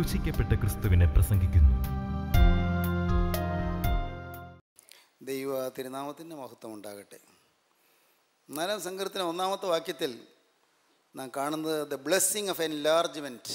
ക്രൂശിക്കപ്പെട്ട ക്രിസ്തുവിനെ പ്രസംഗിക്കുന്നു ദൈവ തിരുനാമത്തിൻ്റെ മഹത്വം ഉണ്ടാകട്ടെ നാലാം സങ്കീർത്തനം ഒന്നാമത്തെ വാക്യത്തിൽ നാം കാണുന്നത് the blessing of enlargement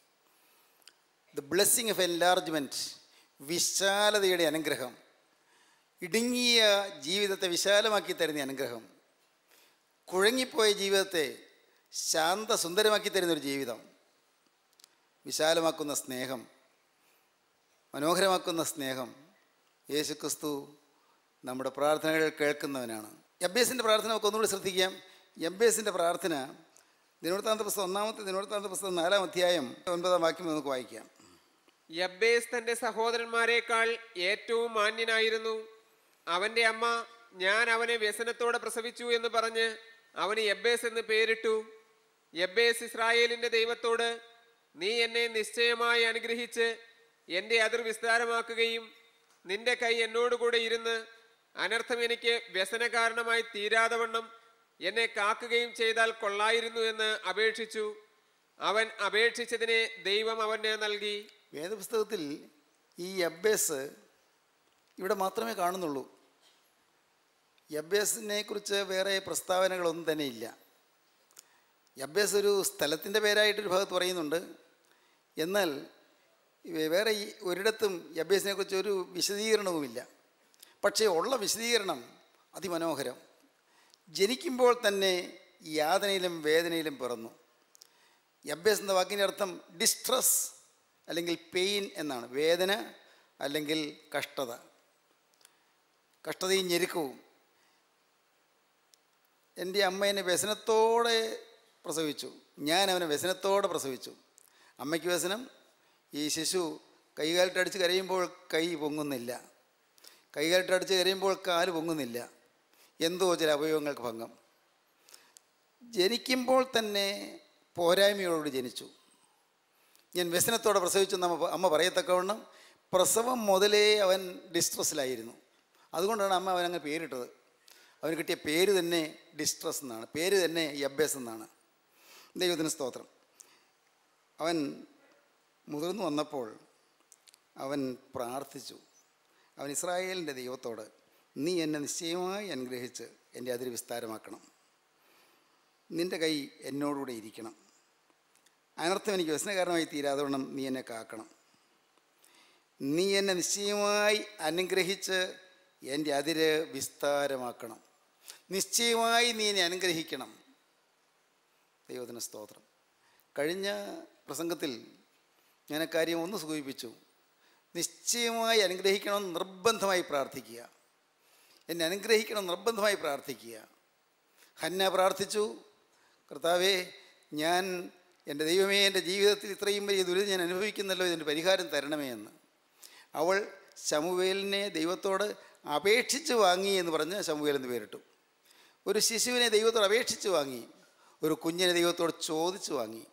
the blessing of enlargement വിശാലതയുടെ അനുഗ്രഹം ഇടുങ്ങിയ ജീവിതത്തെ വിശാലമാക്കി തരുന്ന അനുഗ്രഹം കുഴങ്ങിപ്പോയ ജീവിതത്തെ ശാന്തസുന്ദരമാക്കി തരുന്നൊരു ജീവിതം വിശാലമാക്കുന്ന സ്നേഹം മനോഹരമാക്കുന്ന സ്നേഹം യേശുക്രിസ്തു നമ്മുടെ പ്രാർത്ഥനകൾ കേൾക്കുന്നവനാണ് എബേസിൻ്റെ പ്രാർത്ഥന നമുക്ക് ഒന്നുകൂടി ശ്രദ്ധിക്കാം എബേസിൻ്റെ പ്രാർത്ഥന ദിനവൃത്താന്ത പുസ്തകം ഒന്നാമത്തെ ദിനവൃത്താന്ത പുസ്തകം നാലാം അധ്യായം ഒൻപതാം വാക്യം നമുക്ക് വായിക്കാം യബ്ബേസ് തന്റെ സഹോദരന്മാരെക്കാൾ ഏറ്റവും മാന്യനായിരുന്നു അവന്റെ അമ്മ ഞാൻ അവനെ വ്യസനത്തോടെ പ്രസവിച്ചു എന്ന് പറഞ്ഞ് അവന് യബ്ബേസ് എന്ന് പേരിട്ടു യബ്ബേസ് ഇസ്രായേലിന്റെ ദൈവത്തോട് നീ എന്നെ നിശ്ചയമായി അനുഗ്രഹിച്ച് എൻ്റെ അതിർ വിസ്താരമാക്കുകയും നിന്റെ കൈ എന്നോടുകൂടെ ഇരുന്ന് അനർത്ഥം എനിക്ക് വ്യസന കാരണമായി തീരാതെ വണ്ണം എന്നെ കാക്കുകയും ചെയ്താൽ കൊള്ളായിരുന്നു എന്ന് അപേക്ഷിച്ചു അവൻ അപേക്ഷിച്ചതിനെ ദൈവം അവന് നൽകി വേദപുസ്തകത്തിൽ ഈ എബേസ് ഇവിടെ മാത്രമേ കാണുന്നുള്ളൂ യബ്ബേസിനെ കുറിച്ച് വേറെ പ്രസ്താവനകളൊന്നും തന്നെ ഇല്ല യബ്ബേസ് ഒരു സ്ഥലത്തിൻ്റെ പേരായിട്ടൊരു ഭാഗത്ത് പറയുന്നുണ്ട് എന്നാൽ വേ- വേറെ ഈ ഒരിടത്തും യബ്ബേസിനെ കുറിച്ച് ഒരു വിശദീകരണവുമില്ല പക്ഷേ ഉള്ള വിശദീകരണം അതിമനോഹരം ജനിക്കുമ്പോൾ തന്നെ യാതനയിലും വേദനയിലും പിറന്നു യബ്ബേസ് എന്ന വാക്കിൻ്റെ അർത്ഥം ഡിസ്ട്രസ് അല്ലെങ്കിൽ പെയിൻ എന്നാണ് വേദന അല്ലെങ്കിൽ കഷ്ടത കഷ്ടതയും ഞെരുക്കവും എൻ്റെ അമ്മ എന്നെ വ്യസനത്തോടെ പ്രസവിച്ചു ഞാൻ അവനെ വ്യസനത്തോടെ പ്രസവിച്ചു അമ്മയ്ക്ക് വ്യസനം ഈ ശിശു കൈകാലിട്ടടിച്ച് കരയുമ്പോൾ കൈ പൊങ്ങുന്നില്ല കൈകാലിട്ടടിച്ച് കരയുമ്പോൾ കാല് പൊങ്ങുന്നില്ല എന്തോ ചില അവയവങ്ങൾക്ക് ഭംഗം ജനിക്കുമ്പോൾ തന്നെ പോരായ്മയോട് ജനിച്ചു ഞാൻ വ്യസനത്തോടെ പ്രസവിച്ചു എന്ന് അമ്മ അമ്മ പറയത്തക്കവണ്ണം പ്രസവം മുതലേ അവൻ ഡിസ്ട്രസ്സിലായിരുന്നു അതുകൊണ്ടാണ് അമ്മ അവനങ്ങ് പേരിട്ടത് അവന് കിട്ടിയ പേര് തന്നെ ഡിസ്ട്രസ് എന്നാണ് പേര് തന്നെ യബ്ബേസ് എന്നാണ് ദൈവത്തിന് സ്തോത്രം അവൻ മുതിർന്നു വന്നപ്പോൾ അവൻ പ്രാർത്ഥിച്ചു അവൻ ഇസ്രായേലിൻ്റെ ദൈവത്തോട് നീ എന്നെ നിശ്ചയമായി അനുഗ്രഹിച്ച് എൻ്റെ അതിര് വിസ്താരമാക്കണം നിൻ്റെ കൈ എന്നോടുകൂടെ ഇരിക്കണം അനർത്ഥം എനിക്ക് വ്യസനകാരണമായി തീരാതവണ്ണം നീ എന്നെ കാക്കണം നീ എന്നെ നിശ്ചയമായി അനുഗ്രഹിച്ച് എൻ്റെ അതിര് വിസ്താരമാക്കണം നിശ്ചയമായി നീ എന്നെ അനുഗ്രഹിക്കണം ദൈവത്തിന് സ്തോത്രം കഴിഞ്ഞ പ്രസംഗത്തിൽ ഞാൻ ആ കാര്യം ഒന്ന് സൂചിപ്പിച്ചു നിശ്ചയമായി അനുഗ്രഹിക്കണം നിർബന്ധമായി പ്രാർത്ഥിക്കുക എന്നെ അനുഗ്രഹിക്കണം നിർബന്ധമായി പ്രാർത്ഥിക്കുക ഹന്ന പ്രാർത്ഥിച്ചു കർത്താവേ ഞാൻ എൻ്റെ ദൈവമേ എൻ്റെ ജീവിതത്തിൽ ഇത്രയും വലിയ ദുരിതം ഞാൻ അനുഭവിക്കുന്നല്ലോ ഇതിൻ്റെ പരിഹാരം തരണമേ എന്ന് അവൾ ശമുവേലിനെ ദൈവത്തോട് അപേക്ഷിച്ച് വാങ്ങി എന്ന് പറഞ്ഞ് ശമുവേൽ എന്ന് പേരിട്ടു ഒരു ശിശുവിനെ ദൈവത്തോട് അപേക്ഷിച്ച് വാങ്ങി ഒരു കുഞ്ഞിനെ ദൈവത്തോട് ചോദിച്ചു വാങ്ങി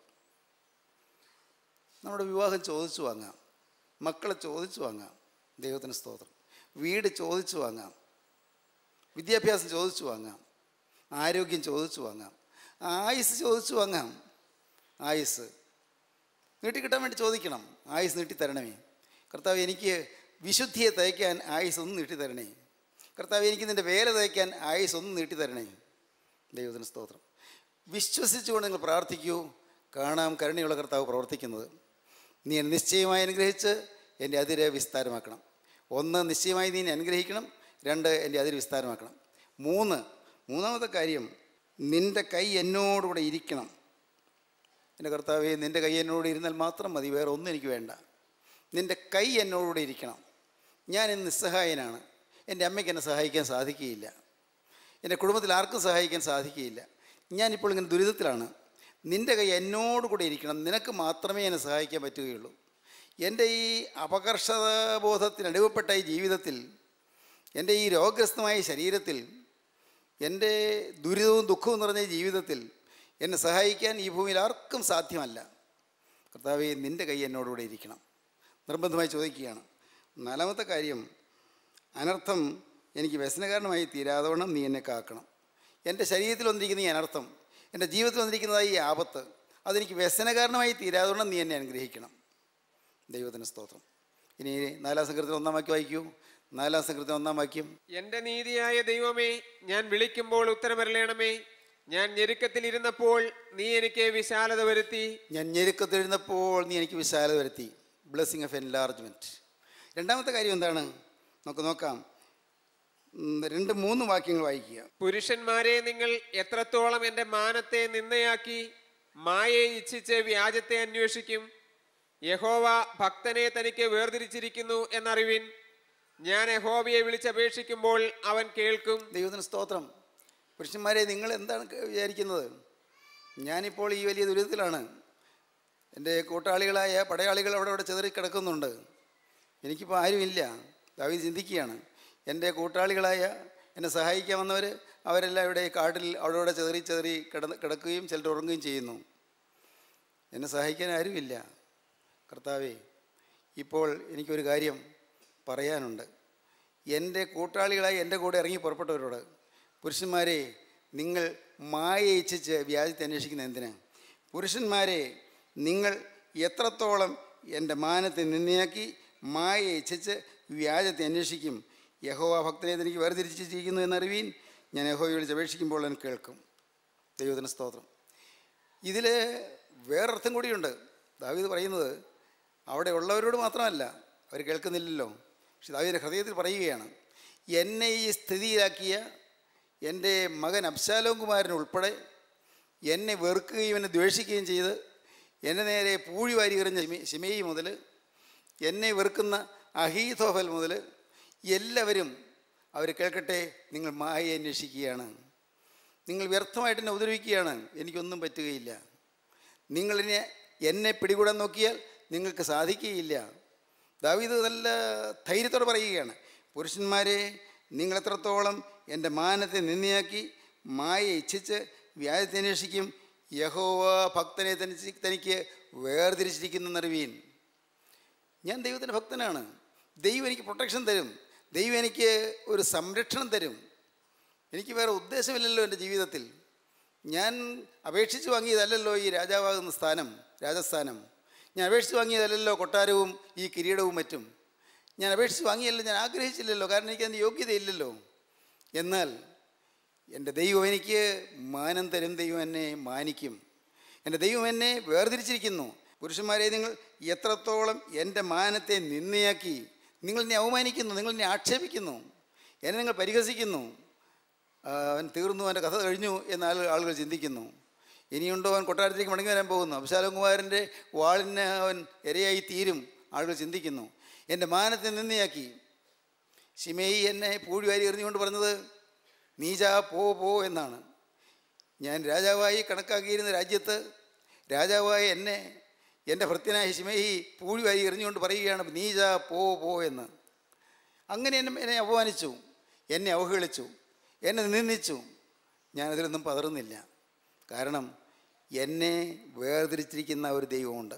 നമ്മുടെ വിവാഹം ചോദിച്ചു വാങ്ങാം മക്കളെ ചോദിച്ചു വാങ്ങാം ദൈവത്തിന് സ്തോത്രം വീട് ചോദിച്ചു വാങ്ങാം വിദ്യാഭ്യാസം ചോദിച്ചു വാങ്ങാം ആരോഗ്യം ചോദിച്ചു വാങ്ങാം ആയുസ് ചോദിച്ചു വാങ്ങാം ആയുസ് നീട്ടിക്കിട്ടാൻ വേണ്ടി ചോദിക്കണം ആയുസ് നീട്ടിത്തരണമേ കർത്താവ് എനിക്ക് വിശുദ്ധിയെ തയ്ക്കാൻ ആയുസ് ഒന്ന് നീട്ടിത്തരണേ കർത്താവ് എനിക്ക് നിൻ്റെ വേല തയ്ക്കാൻ ആയുസ് ഒന്ന് നീട്ടിത്തരണേ ദൈവത്തിന് സ്തോത്രം വിശ്വസിച്ചുകൊണ്ട് നിങ്ങൾ പ്രാർത്ഥിക്കൂ കാണാം കരുണയുള്ള കർത്താവ് പ്രവർത്തിക്കുന്നത് നീ എന്നെ നിശ്ചയമായി അനുഗ്രഹിച്ച് എൻ്റെ അതിര് വിസ്താരമാക്കണം ഒന്ന് നിശ്ചയമായി നീ എന്നെ അനുഗ്രഹിക്കണം രണ്ട് എൻ്റെ അതിര് വിസ്താരമാക്കണം മൂന്ന് മൂന്നാമത്തെ കാര്യം നിൻ്റെ കൈ എന്നോടുകൂടെ ഇരിക്കണം എൻ്റെ കർത്താവേ നിൻ്റെ കൈ എന്നോട് ഇരുന്നാൽ മാത്രം മതി വേറെ ഒന്നും എനിക്ക് വേണ്ട നിൻ്റെ കൈ എന്നോടുകൂടെ ഇരിക്കണം ഞാൻ ഇന്ന് നിസ്സഹായനാണ് എൻ്റെ അമ്മയ്ക്ക് എന്നെ സഹായിക്കാൻ സാധിക്കുകയില്ല എൻ്റെ കുടുംബത്തിൽ ആർക്കും സഹായിക്കാൻ സാധിക്കുകയില്ല ഞാനിപ്പോൾ ഇങ്ങനെ ദുരിതത്തിലാണ് നിൻ്റെ കൈ എന്നോടുകൂടെ ഇരിക്കണം നിനക്ക് മാത്രമേ എന്നെ സഹായിക്കാൻ പറ്റുകയുള്ളൂ എൻ്റെ ഈ അപകർഷബോധത്തിന് അടിവപ്പെട്ട ഈ ജീവിതത്തിൽ എൻ്റെ ഈ രോഗഗ്രസ്തമായ ശരീരത്തിൽ എൻ്റെ ദുരിതവും ദുഃഖവും നിറഞ്ഞ ഈ ജീവിതത്തിൽ എന്നെ സഹായിക്കാൻ ഈ ഭൂമിയിൽ ആർക്കും സാധ്യമല്ല കർത്താവെ നിൻ്റെ കൈ എന്നോടുകൂടെ ഇരിക്കണം നിർബന്ധമായി ചോദിക്കുകയാണ് നാലാമത്തെ കാര്യം അനർത്ഥം എനിക്ക് വ്യസനകാരണമായി തീരാതവണ്ണം നീ എന്നെ കാക്കണം എൻ്റെ ശരീരത്തിൽ വന്നിരിക്കുന്ന ഈ അനർത്ഥം എൻ്റെ ജീവിതത്തിൽ വന്നിരിക്കുന്നതായി ഈ ആപത്ത് അതെനിക്ക് വ്യസനകാരണമായി തീരാതവണ്ണം നീ എന്നെ അനുഗ്രഹിക്കണം ദൈവത്തിന് സ്തോത്രം ഇനി നാലാം സംഘത്തിൽ ഒന്നാം വാക്യം വായിക്കൂ നാലാം സംഘത്തിൽ ഒന്നാം വാക്യം എന്റെ നീതിയായ ദൈവമേ ഞാൻ വിളിക്കുമ്പോൾ ഉത്തരമരളയണമേ ഞാൻ ഞെരുക്കത്തിൽ ഇരുന്നപ്പോൾ നീ എനിക്ക് വിശാലത വരുത്തി ഞാൻ ഞെരുക്കത്തിരുന്നപ്പോൾ നീ എനിക്ക് വിശാലത വരുത്തി ബ്ലെസ്സിങ് ഓഫ് എൻലാർജ്മെൻറ്റ് രണ്ടാമത്തെ കാര്യം എന്താണ് നമുക്ക് നോക്കാം ഉം, രണ്ട് മൂന്ന് വാക്യങ്ങൾ വായിക്കുക പുരുഷന്മാരെ നിങ്ങൾ എത്രത്തോളം എന്റെ മാനത്തെ നിന്നയാക്കി മായയെ ഇച്ഛിച്ച് വ്യാജത്തെ അന്വേഷിക്കും യഹോവ ഭക്തനെ തനിക്ക് വേർതിരിച്ചിരിക്കുന്നു എന്നറിവിൻ ഞാൻ യഹോവയെ വിളിച്ചപേക്ഷിക്കുമ്പോൾ അവൻ കേൾക്കും ദൈവത്തിന് സ്തോത്രം പുരുഷന്മാരെ നിങ്ങൾ എന്താണ് ക- വിചാരിക്കുന്നത് ഞാനിപ്പോൾ ഈ വലിയ ദുരിതത്തിലാണ് എൻ്റെ കൂട്ടാളികളായ പടയാളികൾ അവിടെ അവിടെ ചെതറി കിടക്കുന്നുണ്ട് എനിക്കിപ്പോൾ ആരുമില്ല ദാവീദ് ചിന്തിക്കുകയാണ് എൻ്റെ കൂട്ടാളികളായ എന്നെ സഹായിക്കാൻ വന്നവർ അവരെല്ലാം ഇവിടെ ഈ കാട്ടിൽ അവിടെ അവിടെ ചെതറി ചെതറി കിടന്ന് കിടക്കുകയും ചിലർ ഉറങ്ങുകയും ചെയ്യുന്നു എന്നെ സഹായിക്കാൻ ആരുമില്ല കർത്താവേ ഇപ്പോൾ എനിക്കൊരു കാര്യം പറയാനുണ്ട് എൻ്റെ കൂട്ടാളികളായി എൻ്റെ കൂടെ ഇറങ്ങി പുറപ്പെട്ടവരോട് പുരുഷന്മാരെ നിങ്ങൾ മായ ഇച്ഛിച്ച് വ്യാജത്തെ അന്വേഷിക്കുന്ന എന്തിന് പുരുഷന്മാരെ നിങ്ങൾ എത്രത്തോളം എൻ്റെ മാനത്തെ നിന്നയാക്കി മായ ഇച്ഛിച്ച് വ്യാജത്തെ അന്വേഷിക്കും യഹോവ ഭക്തനെ എനിക്ക് വേർതിരിച്ചിരിക്കുന്നു എന്നറിവീൻ ഞാൻ യഹോവയെ വിളിച്ച് അപേക്ഷിക്കുമ്പോൾ ഞാൻ കേൾക്കും ദൈവത്തിന് സ്തോത്രം ഇതിൽ വേറൊരർത്ഥം കൂടിയുണ്ട് ദാവീദ് പറയുന്നത് അവിടെ ഉള്ളവരോട് മാത്രമല്ല അവർ കേൾക്കുന്നില്ലല്ലോ പക്ഷെ ദാവീദിൻ്റെ ഹൃദയത്തിൽ പറയുകയാണ് എന്നെ ഈ സ്ഥിതിയിലാക്കിയ എൻ്റെ മകൻ അബ്ശാലോം കുമാരൻ ഉൾപ്പെടെ എന്നെ വെറുക്കുകയും എന്നെ ദ്വേഷിക്കുകയും ചെയ്ത് എന്നെ നേരെ പൂഴി വാരി എറിഞ്ഞ ശിമേ- ശിമേയി മുതൽ എന്നെ വെറുക്കുന്ന അഹീതോഫൽ മുതൽ എല്ലാവരും അവർ കേൾക്കട്ടെ നിങ്ങൾ മായ അന്വേഷിക്കുകയാണ് നിങ്ങൾ വ്യർത്ഥമായിട്ട് എന്നെ ഉപദ്രവിക്കുകയാണ് എനിക്കൊന്നും പറ്റുകയില്ല നിങ്ങളിനെ എന്നെ പിടികൂടാൻ നോക്കിയാൽ നിങ്ങൾക്ക് സാധിക്കുകയില്ല ദാവീദ് നല്ല ധൈര്യത്തോടെ പറയുകയാണ് പുരുഷന്മാരെ നിങ്ങൾ എത്രത്തോളം എൻ്റെ മാനത്തെ നിന്നയാക്കി മായ ഇച്ഛിച്ച് വ്യാജത്തെ അന്വേഷിക്കും യഹോവ ഭക്തനെ തനിച്ച് തനിക്ക് വേർതിരിച്ചിരിക്കുന്നറിവീൻ ഞാൻ ദൈവത്തിൻ്റെ ഭക്തനാണ് ദൈവം എനിക്ക് പ്രൊട്ടക്ഷൻ തരും ദൈവം എനിക്ക് ഒരു സംരക്ഷണം തരും എനിക്ക് വേറെ ഉദ്ദേശമില്ലല്ലോ എൻ്റെ ജീവിതത്തിൽ ഞാൻ അപേക്ഷിച്ച് വാങ്ങിയതല്ലല്ലോ ഈ രാജാവാകുന്ന സ്ഥാനം രാജസ്ഥാനം ഞാൻ അപേക്ഷിച്ച് വാങ്ങിയതല്ലല്ലോ കൊട്ടാരവും ഈ കിരീടവും മറ്റും ഞാൻ അപേക്ഷിച്ച് വാങ്ങിയല്ലോ ഞാൻ ആഗ്രഹിച്ചില്ലല്ലോ കാരണം എനിക്ക് അതിന് യോഗ്യതയില്ലല്ലോ എന്നാൽ എൻ്റെ ദൈവം എനിക്ക് മാനം തരും ദൈവം എന്നെ മാനിക്കും എൻ്റെ ദൈവം എന്നെ വേർതിരിച്ചിരിക്കുന്നു പുരുഷന്മാരെ നിങ്ങൾ എത്രത്തോളം എൻ്റെ മാനത്തെ നിന്നയാക്കി നിങ്ങൾ എന്നെ അവമാനിക്കുന്നു നിങ്ങൾ എന്നെ ആക്ഷേപിക്കുന്നു എന്നെ നിങ്ങൾ പരിഹസിക്കുന്നു ആ, അവൻ തീർന്നു അവൻ്റെ കഥ കഴിഞ്ഞു എന്ന് ആളുകൾ ആളുകൾ ചിന്തിക്കുന്നു ഇനിയുണ്ടോ അവൻ കൊട്ടാരത്തിലേക്ക് മടങ്ങി വരാൻ പോകുന്നു അബ്ശാലോം കുമാരൻ്റെ വാളിന് അവൻ ഇരയായി തീരും ആളുകൾ ചിന്തിക്കുന്നു എൻ്റെ മാനത്തെ നിന്നയാക്കി ശിമേയി എന്നെ പൂഴി വാരി എറിഞ്ഞുകൊണ്ട് പറഞ്ഞത് നീജാ പോ പോ എന്നാണ് ഞാൻ രാജാവായി കണക്കാക്കിയിരുന്ന രാജ്യത്ത് രാജാവായ എന്നെ എൻ്റെ ഭൃത്യനായ ശിമേഹി പൂഴി വാരി എറിഞ്ഞുകൊണ്ട് പറയുകയാണ് നീജാ പോ പോ എന്ന് അങ്ങനെ എന്നെ എന്നെ അപമാനിച്ചു എന്നെ അവഹേളിച്ചു എന്നെ നിന്ദിച്ചു ഞാനതിലൊന്നും പതറുന്നില്ല കാരണം എന്നെ വേർതിരിച്ചിരിക്കുന്ന ഒരു ദൈവമുണ്ട്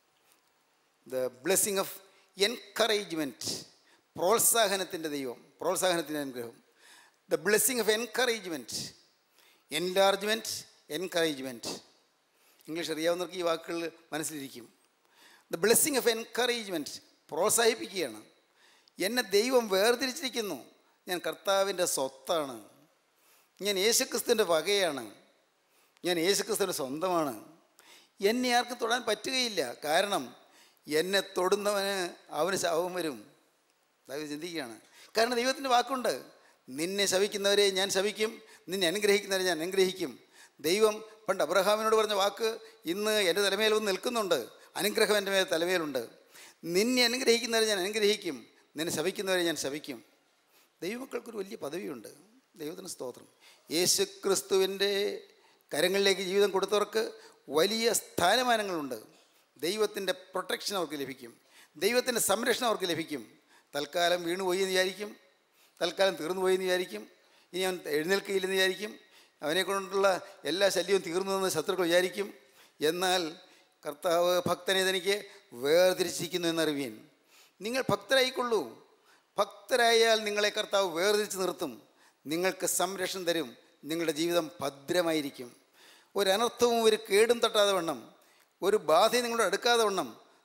ദ ബ്ലെസ്സിങ് ഓഫ് എൻകറേജ്മെൻറ്റ് പ്രോത്സാഹനത്തിൻ്റെ ദൈവം പ്രോത്സാഹനത്തിൻ്റെ അനുഗ്രഹം the blessing of encouragement enlargement encouragement English അറിയാവുന്നവർക്ക് ഈ വാക്കുകൾ മനസ്സിലിരിക്കും ദ ബ്ലെസ്സിങ് ഓഫ് എൻകറേജ്മെൻറ്റ് പ്രോത്സാഹിപ്പിക്കുകയാണ് എന്നെ ദൈവം വേർതിരിച്ചിരിക്കുന്നു ഞാൻ കർത്താവിൻ്റെ സ്വത്താണ് ഞാൻ യേശുക്രിസ്തുവിൻ്റെ വകയാണ് ഞാൻ യേശുക്രിസ്തുവിൻ്റെ സ്വന്തമാണ് എന്നെ ആർക്കും തൊടാൻ പറ്റുകയില്ല കാരണം എന്നെ തൊടുന്നവന് അവന് ശാപം വരും ദൈവം ചിന്തിക്കുകയാണ് കാരണം ദൈവത്തിൻ്റെ വാക്കുണ്ട് നിന്നെ ശവിക്കുന്നവരെ ഞാൻ ശവിക്കും നിന്നെ അനുഗ്രഹിക്കുന്നവരെ ഞാൻ അനുഗ്രഹിക്കും ദൈവം പണ്ട് അബ്രഹാമിനോട് പറഞ്ഞ വാക്ക് ഇന്ന് എൻ്റെ തലമേൽ വന്ന് നിൽക്കുന്നുണ്ട് അനുഗ്രഹം എൻ്റെ മേൽ തലമേലുണ്ട് നിന്നെ അനുഗ്രഹിക്കുന്നവരെ ഞാൻ അനുഗ്രഹിക്കും നിന്നെ ശവിക്കുന്നവരെ ഞാൻ ശവിക്കും ദൈവമക്കൾക്കൊരു വലിയ പദവിയുണ്ട് ദൈവത്തിന് സ്തോത്രം യേശു ക്രിസ്തുവിൻ്റെ കരങ്ങളിലേക്ക് ജീവിതം കൊടുത്തവർക്ക് വലിയ സ്ഥാനമാനങ്ങളുണ്ട് ദൈവത്തിൻ്റെ പ്രൊട്ടക്ഷൻ അവർക്ക് ലഭിക്കും ദൈവത്തിൻ്റെ സംരക്ഷണം അവർക്ക് ലഭിക്കും തൽക്കാലം വീണുപോയി എന്ന് വിചാരിക്കും തൽക്കാലം തീർന്നുപോയി എന്ന് വിചാരിക്കും ഇനി അവൻ എഴുന്നേൽക്കയില്ലെന്ന് വിചാരിക്കും അവനെ കൊണ്ടുള്ള എല്ലാ ശല്യവും തീർന്നു എന്ന് ശത്രുക്കൾ വിചാരിക്കും എന്നാൽ കർത്താവ് ഭക്തനെ തനിക്ക് വേർതിരിച്ചിരിക്കുന്നു എന്നറിവീൻ നിങ്ങൾ ഭക്തരായിക്കൊള്ളൂ ഭക്തരായാൽ നിങ്ങളെ കർത്താവ് വേർതിരിച്ച് നിർത്തും നിങ്ങൾക്ക് സംരക്ഷണം തരും നിങ്ങളുടെ ജീവിതം ഭദ്രമായിരിക്കും ഒരു അനർത്ഥവും ഒരു കേടും തട്ടാതെ വണ്ണം ഒരു ബാധയും നിങ്ങളുടെ അടുക്കാതെ വണ്ണം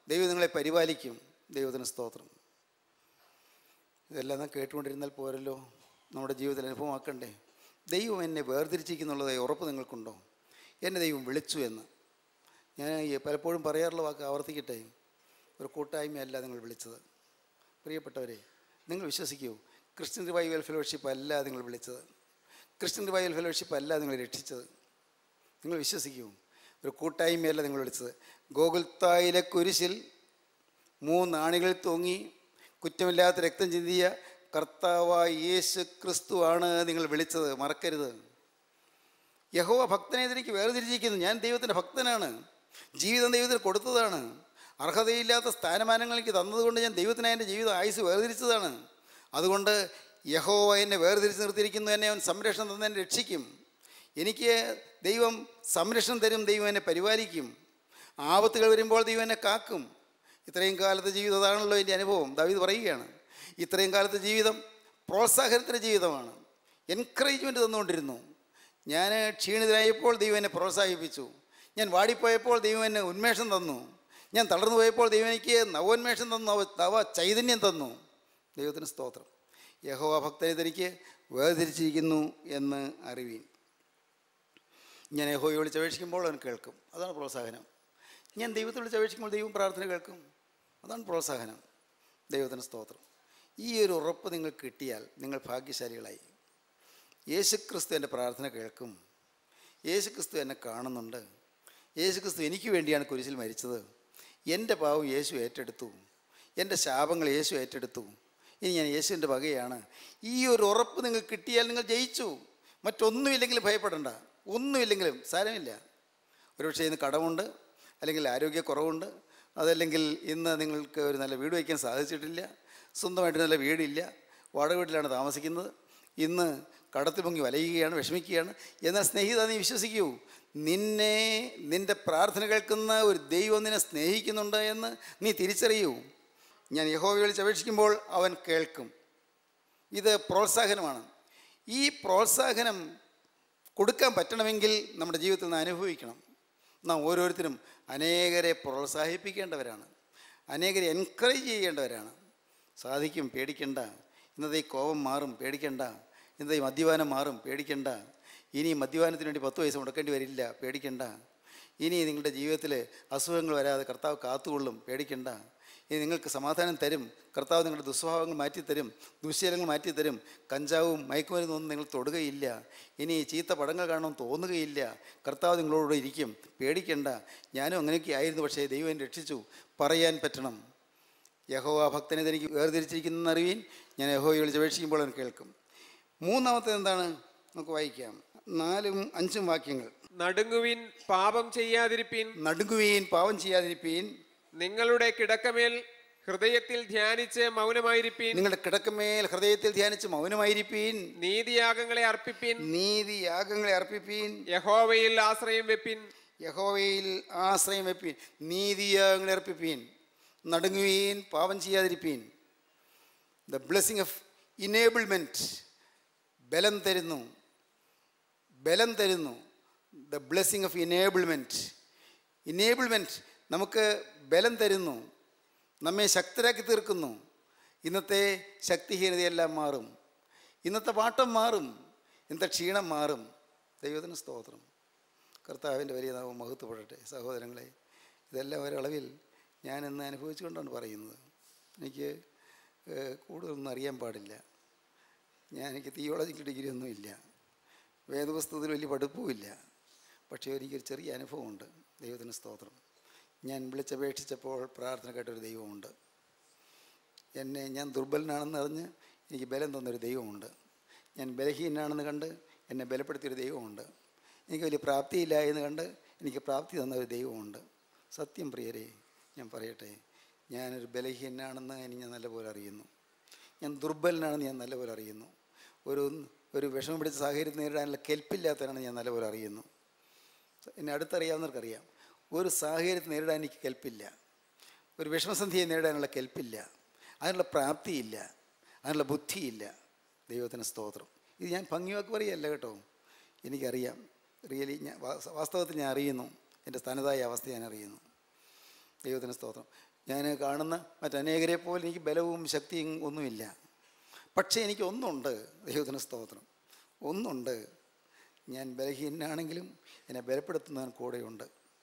ദൈവം നിങ്ങളെ പരിപാലിക്കും ദൈവത്തിന് സ്തോത്രം ഇതെല്ലാം നാം കേട്ടുകൊണ്ടിരുന്നാൽ പോരല്ലോ നമ്മുടെ ജീവിതത്തിൽ അനുഭവമാക്കണ്ടേ ദൈവം എന്നെ വേർതിരിച്ചിരിക്കുന്നുള്ളതായി ഉറപ്പ് നിങ്ങൾക്കുണ്ടോ എന്നെ ദൈവം വിളിച്ചു എന്ന് ഞാൻ ഈ പലപ്പോഴും പറയാറുള്ള വാക്ക് ആവർത്തിക്കട്ടെ ഒരു കൂട്ടായ്മയല്ല നിങ്ങൾ വിളിച്ചത് പ്രിയപ്പെട്ടവരെ നിങ്ങൾ വിശ്വസിക്കൂ ക്രിസ്ത്യൻ റിവൈവൽ ഫെലോഷിപ്പ് അല്ല നിങ്ങൾ വിളിച്ചത് ക്രിസ്ത്യൻ റിവൈവൽ ഫെലോഷിപ്പ് അല്ല നിങ്ങൾ രക്ഷിച്ചത് നിങ്ങൾ വിശ്വസിക്കൂ ഒരു കൂട്ടായ്മയല്ല നിങ്ങൾ വിളിച്ചത് ഗോകുൽത്തായിലെ കുരിശിൽ മൂന്നാണികൾ തൂങ്ങി കുറ്റമില്ലാത്ത രക്തം ചിന്തിയ കർത്താവായ യേശു ക്രിസ്തുവാണ് നിങ്ങൾ വിളിച്ചത് മറക്കരുത് യഹോവ ഭക്തനെ എനിക്ക് വേർതിരിച്ചിരിക്കുന്നു ഞാൻ ദൈവത്തിൻ്റെ ഭക്തനാണ് ജീവിതം ദൈവത്തിന് കൊടുത്തതാണ് അർഹതയില്ലാത്ത സ്ഥാനമാനങ്ങൾ എനിക്ക് തന്നതുകൊണ്ട് ഞാൻ ദൈവത്തിനായി എൻ്റെ ജീവിതം ആയുസ് വേർതിരിച്ചതാണ് അതുകൊണ്ട് യഹോവ എന്നെ വേർതിരിച്ച് നിർത്തിയിരിക്കുന്നു എന്നെ അവൻ സംരക്ഷണം തന്നെ എന്നെ രക്ഷിക്കും എനിക്ക് ദൈവം സംരക്ഷണം തരും ദൈവം എന്നെ പരിപാലിക്കും ആപത്തുകൾ വരുമ്പോൾ ദൈവം എന്നെ കാക്കും ഇത്രയും കാലത്തെ ജീവിതം അതാണല്ലോ എൻ്റെ അനുഭവം ദാവീദ് പറയുകയാണ് ഇത്രയും കാലത്തെ ജീവിതം പ്രോത്സാഹനത്തിൻ്റെ ജീവിതമാണ് എൻകറേജ്മെൻറ്റ് തന്നുകൊണ്ടിരുന്നു ഞാൻ ക്ഷീണിതനായപ്പോൾ ദൈവം എന്നെ പ്രോത്സാഹിപ്പിച്ചു ഞാൻ വാടിപ്പോയപ്പോൾ ദൈവം എന്നെ ഉന്മേഷം തന്നു ഞാൻ തളർന്നു പോയപ്പോൾ ദൈവം എനിക്ക് നവോന്മേഷം തന്നു നവ നവ ചൈതന്യം തന്നു ദൈവത്തിന് സ്തോത്രം യഹോവ ഭക്തനെ തനിക്ക് വേർതിരിച്ചിരിക്കുന്നു എന്ന് അറിവീൻ ഞാൻ യഹോയെ വിളിച്ച് അപേക്ഷിക്കുമ്പോൾ അവൻ കേൾക്കും അതാണ് പ്രോത്സാഹനം ഞാൻ ദൈവത്തെ വിളിച്ച് അപേക്ഷിക്കുമ്പോൾ ദൈവം പ്രാർത്ഥന കേൾക്കും അതാണ് പ്രോത്സാഹനം ദൈവത്തിന് സ്തോത്രം ഈ ഒരു ഉറപ്പ് നിങ്ങൾ കിട്ടിയാൽ നിങ്ങൾ ഭാഗ്യശാലികളായി യേശുക്രിസ്തു എൻ്റെ പ്രാർത്ഥന കേൾക്കും യേശുക്രിസ്തു എന്നെ കാണുന്നുണ്ട് യേശുക്രിസ്തു എനിക്ക് വേണ്ടിയാണ് കുരിശിൽ മരിച്ചത് എൻ്റെ പാവം യേശു ഏറ്റെടുത്തു എൻ്റെ ശാപങ്ങൾ യേശു ഏറ്റെടുത്തു ഇനി ഞാൻ യേശുവിൻ്റെ വകയാണ് ഈ ഒരു ഉറപ്പ് നിങ്ങൾ കിട്ടിയാൽ നിങ്ങൾ ജയിച്ചു മറ്റൊന്നുമില്ലെങ്കിലും ഭയപ്പെടണ്ട ഒന്നുമില്ലെങ്കിലും സാരമില്ല ഒരുപക്ഷെ ഇന്ന് കടമുണ്ട് അല്ലെങ്കിൽ ആരോഗ്യക്കുറവുണ്ട് അതല്ലെങ്കിൽ ഇന്ന് നിങ്ങൾക്ക് ഒരു നല്ല വീട് വയ്ക്കാൻ സാധിച്ചിട്ടില്ല സ്വന്തമായിട്ട് നല്ല വീടില്ല വാടക വീട്ടിലാണ് താമസിക്കുന്നത് ഇന്ന് കടത്തിൽ പൊങ്ങി വലയുകയാണ് വിഷമിക്കുകയാണ് എന്നാൽ സ്നേഹിത നീ വിശ്വസിക്കൂ നിന്നെ നിൻ്റെ പ്രാർത്ഥന കേൾക്കുന്ന ഒരു ദൈവം നിന്നെ സ്നേഹിക്കുന്നുണ്ട് എന്ന് നീ തിരിച്ചറിയൂ ഞാൻ യഹോവ വിളിച്ച് അപേക്ഷിക്കുമ്പോൾ അവൻ കേൾക്കും ഇത് പ്രോത്സാഹനമാണ് ഈ പ്രോത്സാഹനം കൊടുക്കാൻ പറ്റണമെങ്കിൽ നമ്മുടെ ജീവിതത്തിൽ നിന്ന് അനുഭവിക്കണം നാം ഓരോരുത്തരും അനേകരെ പ്രോത്സാഹിപ്പിക്കേണ്ടവരാണ് അനേകരെ എൻകറേജ് ചെയ്യേണ്ടവരാണ് സാധിക്കും പേടിക്കണ്ട ഇന്നത്തെ ഈ കോപം മാറും പേടിക്കണ്ട ഇന്നത്തെ ഈ മദ്യപാനം മാറും പേടിക്കണ്ട ഇനി മദ്യപാനത്തിന് വേണ്ടി പത്ത് പൈസ മുടക്കേണ്ടി വരില്ല പേടിക്കണ്ട ഇനി നിങ്ങളുടെ ജീവിതത്തിൽ അസുഖങ്ങൾ വരാതെ കർത്താവ് കാത്തുകൊള്ളും പേടിക്കണ്ട ഇനി നിങ്ങൾക്ക് സമാധാനം തരും കർത്താവ് നിങ്ങളുടെ ദുസ്വഭാവങ്ങൾ മാറ്റിത്തരും ദുശ്ശീലങ്ങൾ മാറ്റിത്തരും കഞ്ചാവും മയക്കുമരുന്നൊന്നും നിങ്ങൾ തൊടുകയില്ല ഇനി ചീത്ത പടങ്ങൾ കാണണം തോന്നുകയില്ല കർത്താവ് നിങ്ങളോട് ഇരിക്കും പേടിക്കണ്ട ഞാനും അങ്ങനെയൊക്കെ ആയിരുന്നു പക്ഷേ ദൈവം എന്നെ രക്ഷിച്ചു പറയാൻ പറ്റണം യഹോവ ഭക്തനെ തനിക്ക് വേർതിരിച്ചിരിക്കുന്ന അറിവീൻ ഞാൻ യഹോയെ വിളിച്ച് അപേക്ഷിക്കുമ്പോൾ അവൻ കേൾക്കും മൂന്നാമത്തെ എന്താണ് നമുക്ക് വായിക്കാം നാലും അഞ്ചും വാക്യങ്ങൾ നടുങ്ങുവിൻ പാപം ചെയ്യാതിരിപ്പിൻ നടുങ്ങുവീൻ പാവം ചെയ്യാതിരിപ്പീൻ നിങ്ങളുടെ കിടക്കമേൽ ഹൃദയത്തിൽ ധ്യാനിച്ച് മൗനമായിരിപ്പിൻ നിങ്ങളുടെ കിടക്കമേൽ ഹൃദയത്തിൽ ധ്യാനിച്ച് മൗനമായിരിപ്പീൻ നീതിയാഗങ്ങളെ അർപ്പിപ്പിൻ നീതി യാഗങ്ങളെ അർപ്പിപ്പീൻ യഹോവയിൽ ആശ്രയം വെപ്പിൻ യഹോവയിൽ ആശ്രയം വെപ്പീൻ നീതിയാഗങ്ങളെ അർപ്പിപ്പീൻ നടുങ്ങുവീൻ പാവം ചെയ്യാതിരിപ്പീൻ ദ ബ്ലെസ്സിങ് ഓഫ് ഇനേബിൾമെൻറ്റ് ബലം തരുന്നു ബലം തരുന്നു the blessing of enablement enablement നമുക്ക് ബലം തരുന്നു നമ്മെ ശക്തരാക്കി തീർക്കുന്നു ഇന്നത്തെ ശക്തിഹീനതയെല്ലാം മാറും ഇന്നത്തെ പാട്ടം മാറും ഇന്നത്തെ ക്ഷീണം മാറും ദൈവത്തിന് സ്തോത്രം കർത്താവിൻ്റെ വലിയ നാമം മഹത്വപ്പെടട്ടെ സഹോദരങ്ങളെ ഇതെല്ലാം ഒരളവിൽ ഞാൻ ഇന്ന് അനുഭവിച്ചുകൊണ്ടാണ് പറയുന്നത് എനിക്ക് ഏഹ്, കൂടുതലൊന്നും അറിയാൻ പാടില്ല ഞാൻ എനിക്ക് തിയോളജിക്കൽ ഡിഗ്രി ഒന്നും ഇല്ല വേദപുസ്തകത്തിൽ വലിയ പഠിപ്പുമില്ല പക്ഷേ എനിക്കൊരു ചെറിയ അനുഭവമുണ്ട് ദൈവത്തിന് സ്തോത്രം ഞാൻ വിളിച്ചപേക്ഷിച്ചപ്പോൾ പ്രാർത്ഥന കേട്ടൊരു ദൈവമുണ്ട് എന്നെ ഞാൻ ദുർബലനാണെന്ന് അറിഞ്ഞ് എനിക്ക് ബലം തന്നൊരു ദൈവമുണ്ട് ഞാൻ ബലഹീനാണെന്ന് കണ്ട് എന്നെ ബലപ്പെടുത്തിയൊരു ദൈവമുണ്ട് എനിക്ക് വലിയ പ്രാപ്തിയില്ല എന്ന് കണ്ട് എനിക്ക് പ്രാപ്തി തന്ന ഒരു ദൈവമുണ്ട് സത്യം പ്രിയരെ ഞാൻ പറയട്ടെ ഞാനൊരു ബലഹീനാണെന്ന് എനിക്ക് ഞാൻ നല്ലപോലെ അറിയുന്നു ഞാൻ ദുർബലനാണെന്ന് ഞാൻ നല്ലപോലെ അറിയുന്നു ഒരു ഒരു വിഷമം പിടിച്ച സാഹചര്യം നേരിടാനുള്ള കെൽപ്പില്ലാത്തവനാണെന്ന് ഞാൻ നല്ലപോലെ അറിയുന്നു എന്നെ അടുത്തറിയാവുന്നവർക്കറിയാം ഒരു സാഹചര്യത്തെ നേരിടാൻ എനിക്ക് കെൽപ്പില്ല ഒരു വിഷമസന്ധിയെ നേരിടാനുള്ള കെൽപ്പില്ല അതിനുള്ള പ്രാപ്തിയില്ല അതിനുള്ള ബുദ്ധിയില്ല ദൈവത്തിന് സ്തോത്രം ഇത് ഞാൻ ഭംഗിവാക്ക് പറയല്ല കേട്ടോ എനിക്കറിയാം റിയലി ഞാൻ വാ- വാസ്തവത്തിൽ ഞാൻ അറിയുന്നു എൻ്റെ തനതായ അവസ്ഥ ഞാൻ അറിയുന്നു ദൈവത്തിന് സ്തോത്രം ഞാൻ കാണുന്ന മറ്റനേകരെ പോലെ എനിക്ക് ബലവും ശക്തിയും ഒന്നുമില്ല പക്ഷേ എനിക്ക് ഒന്നുണ്ട് ദൈവത്തിന് സ്തോത്രം ഒന്നുണ്ട് ഞാൻ ബലഹീനാണെങ്കിലും എന്നെ ബലപ്പെടുത്തുന്നവൻ കൂടെയുണ്ട്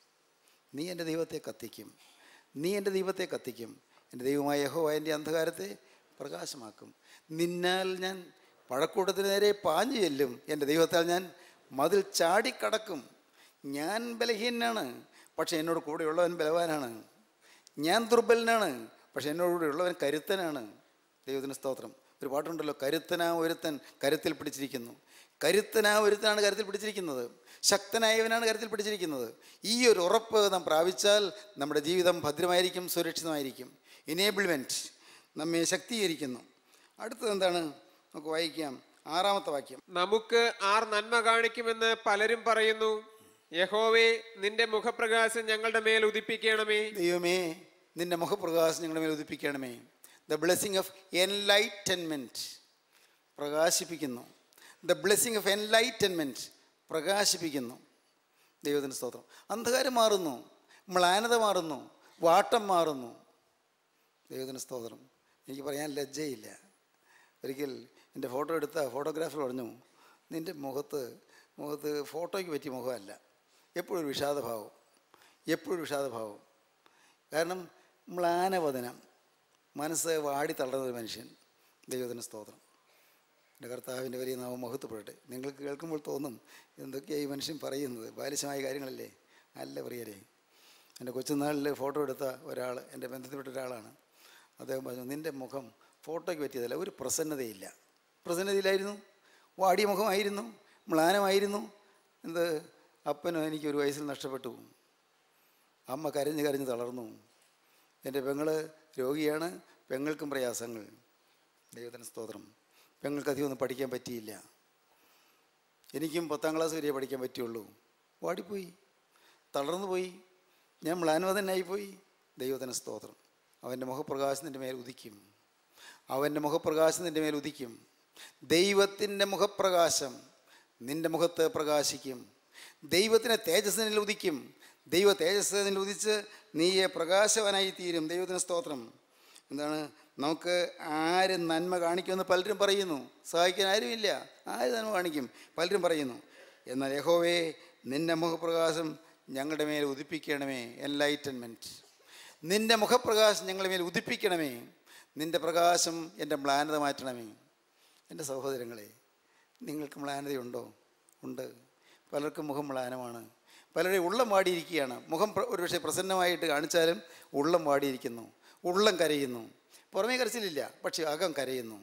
നീ എൻ്റെ ദൈവത്തെ കത്തിക്കും നീ എൻ്റെ ദൈവത്തെ കത്തിക്കും എൻ്റെ ദൈവമായ യഹോവ എൻ്റെ അന്ധകാരത്തെ പ്രകാശമാക്കും നിന്നാൽ ഞാൻ പഴക്കൂട്ടത്തിന് നേരെ പാഞ്ഞു ചെല്ലും എൻ്റെ ദൈവത്താൽ ഞാൻ മതിൽ ചാടിക്കടക്കും ഞാൻ ബലഹീനാണ് പക്ഷേ എന്നോട് കൂടെയുള്ളവൻ ബലവാനാണ് ഞാൻ ദുർബലനാണ് പക്ഷേ എന്നോട് കൂടെയുള്ളവൻ കരുത്തനാണ് ദൈവത്തിന് സ്തോത്രം ഒരു പാട്ടുണ്ടല്ലോ കരുത്തനാ ഒരുത്തൻ കരുത്തിൽ പിടിച്ചിരിക്കുന്നു കരുത്തനാ ഒരുത്തനാണ് കരുത്തിൽ പിടിച്ചിരിക്കുന്നത് ശക്തനായവനാണ് കരുത്തിൽ പിടിച്ചിരിക്കുന്നത് ഈ ഒരു ഉറപ്പ് നാം പ്രാപിച്ചാൽ നമ്മുടെ ജീവിതം ഭദ്രമായിരിക്കും സുരക്ഷിതമായിരിക്കും ഇനേബിൾമെൻറ്റ് നമ്മെ ശക്തീകരിക്കുന്നു അടുത്തത് എന്താണ് നമുക്ക് വായിക്കാം ആറാമത്തെ വാക്യം നമുക്ക് ആർ നന്മ കാണിക്കുമെന്ന് പലരും പറയുന്നു യഹോവേ നിന്റെ മുഖപ്രകാശം ഞങ്ങളുടെ മേൽ ഉദിപ്പിക്കണമേ ദൈവമേ നിന്റെ മുഖപ്രകാശം ഞങ്ങളുടെ മേൽ ഉദിപ്പിക്കണമേ ദ ബ്ലെസ്സിങ് ഓഫ് എൻലൈറ്റൻമെൻറ്റ് പ്രകാശിപ്പിക്കുന്നു ദ ബ്ലെസ്സിങ് ഓഫ് എൻലൈറ്റൻമെൻറ്റ് പ്രകാശിപ്പിക്കുന്നു ദൈവത്തിൻ്റെ സ്തോത്രം അന്ധകാരം മാറുന്നു മ്ലാനത മാറുന്നു വാട്ടം മാറുന്നു ദൈവത്തിന് സ്തോത്രം എനിക്ക് പറയാൻ ലജ്ജയില്ല ഒരിക്കൽ എൻ്റെ ഫോട്ടോ എടുത്ത ഫോട്ടോഗ്രാഫർ പറഞ്ഞു നിൻ്റെ മുഖത്ത് മുഖത്ത് ഫോട്ടോയ്ക്ക് പറ്റിയ മുഖമല്ല എപ്പോഴും ഒരു വിഷാദഭാവം എപ്പോഴും വിഷാദഭാവം കാരണം മ്ലാനവദനം മനസ്സ് വാടി തളർന്ന ഒരു മനുഷ്യൻ ദൈവത്തിന് സ്തോത്രം എൻ്റെ കർത്താവിൻ്റെ വലിയ നാമം മഹത്വപ്പെടട്ടെ നിങ്ങൾക്ക് കേൾക്കുമ്പോൾ തോന്നും എന്തൊക്കെയാണ് ഈ മനുഷ്യൻ പറയുന്നത് ബാലിശമായ കാര്യങ്ങളല്ലേ അല്ല പ്രിയരെ എൻ്റെ കൊച്ചുനാളിൽ ഫോട്ടോ എടുത്ത ഒരാൾ എൻ്റെ ബന്ധത്തിൽപ്പെട്ട ഒരാളാണ് അദ്ദേഹം പറഞ്ഞു നിൻ്റെ മുഖം ഫോട്ടോയ്ക്ക് പറ്റിയതല്ല ഒരു പ്രസന്നതയില്ല പ്രസന്നതയിലായിരുന്നു വാടിയ മുഖമായിരുന്നു മ്ലാനമായിരുന്നു എന്ത് അപ്പനും എനിക്ക് ഒരു വയസ്സിൽ നഷ്ടപ്പെട്ടു അമ്മ കരഞ്ഞ് കരഞ്ഞ് തളർന്നു എൻ്റെ പെങ്ങള് രോഗിയാണ് പെങ്ങൾക്കും പ്രയാസങ്ങൾ ദൈവത്തിന് സ്തോത്രം പെങ്ങൾക്ക് അധികം ഒന്നും പഠിക്കാൻ പറ്റിയില്ല എനിക്കും പത്താം ക്ലാസ് വരെ പഠിക്കാൻ പറ്റുള്ളൂ വാടിപ്പോയി തളർന്നു പോയി ഞാൻ മ്ലാനവതനായിപ്പോയി ദൈവത്തിന് സ്തോത്രം അവൻ്റെ മുഖപ്രകാശം നിൻ്റെ മേൽ ഉദിക്കും അവൻ്റെ മുഖപ്രകാശം നിൻ്റെ മേൽ ഉദിക്കും ദൈവത്തിൻ്റെ മുഖപ്രകാശം നിൻ്റെ മുഖത്ത് പ്രകാശിക്കും ദൈവത്തിൻ്റെ തേജസ്സിനിൽ ഉദിക്കും ദൈവ തേജസ് നിന്നിൽ ഉദിച്ച് നീയെ പ്രകാശവനായി തീരും ദൈവത്തിന് സ്തോത്രം എന്താണ് നമുക്ക് ആര് നന്മ കാണിക്കുമെന്ന് പലരും പറയുന്നു സഹായിക്കാൻ ആരുമില്ല ആര് നന്മ കാണിക്കും പലരും പറയുന്നു എന്നാൽ യഹോവേ നിൻ്റെ മുഖപ്രകാശം ഞങ്ങളുടെ മേൽ ഉദിപ്പിക്കണമേ എൻലൈറ്റൻമെൻറ്റ് നിൻ്റെ മുഖപ്രകാശം ഞങ്ങളുടെ മേൽ ഉദിപ്പിക്കണമേ നിൻ്റെ പ്രകാശം എൻ്റെ മ്ലാനത മാറ്റണമേ എൻ്റെ സഹോദരങ്ങളെ നിങ്ങൾക്ക് മ്ലാനതയുണ്ടോ ഉണ്ട് പലർക്കും മുഖം മ്ലാനമാണ് പലരുടെ ഉള്ളം വാടിയിരിക്കുകയാണ് മുഖം പ്ര- ഒരുപക്ഷെ പ്രസന്നമായിട്ട് കാണിച്ചാലും ഉള്ളം വാടിയിരിക്കുന്നു ഉള്ളം കരയുന്നു പുറമേ കരച്ചിലില്ല പക്ഷേ അകം കരയുന്നു